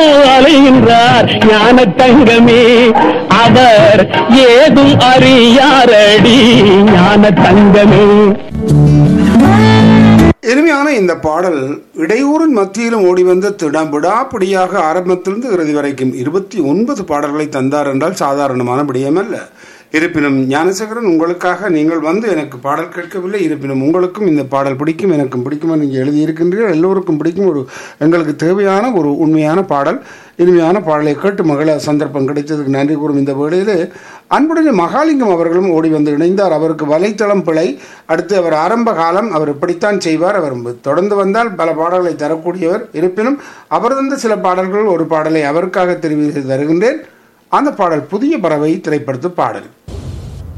அலைகின்றார் ஞான தங்கமே அவர் ஏதும் அறியாரடி ஞான தங்கமே இனிமையான இந்த பாடல் இடையூரின் மத்தியிலும் ஓடி வந்த திடம் விடாப்பிடியாக ஆரம்பத்திலிருந்து இறுதி வரைக்கும் இருபத்தி ஒன்பது பாடல்களை தந்தார் என்றால் சாதாரணமான விடயமல்ல இருப்பினும் ஞானசேகரன் உங்களுக்காக நீங்கள் வந்து எனக்கு பாடல் கேட்கவில்லை இருப்பினும் உங்களுக்கும் இந்த பாடல் பிடிக்கும் எனக்கும் பிடிக்கும் என்று நீங்கள் எழுதியிருக்கின்றீர்கள் எல்லோருக்கும் பிடிக்கும் ஒரு எங்களுக்கு தேவையான ஒரு உண்மையான பாடல் இனிமையான பாடலை கேட்டு மகள சந்தர்ப்பம் கிடைத்ததுக்கு நன்றி கூறும் இந்த வேளையிலே அன்புடைய மகாலிங்கம் அவர்களும் ஓடி வந்து இணைந்தார் அவருக்கு வலைத்தளம் பிழை அடுத்து அவர் ஆரம்ப காலம் அவர் இப்படித்தான் செய்வார் அவர் தொடர்ந்து வந்தால் பல பாடல்களை தரக்கூடியவர் இருப்பினும் அவர் தந்த சில பாடல்கள் ஒரு பாடலை அவருக்காக தெரிவித்து தருகின்றேன் அந்த பாடல் புதிய பறவை திரைப்படத்து பாடல்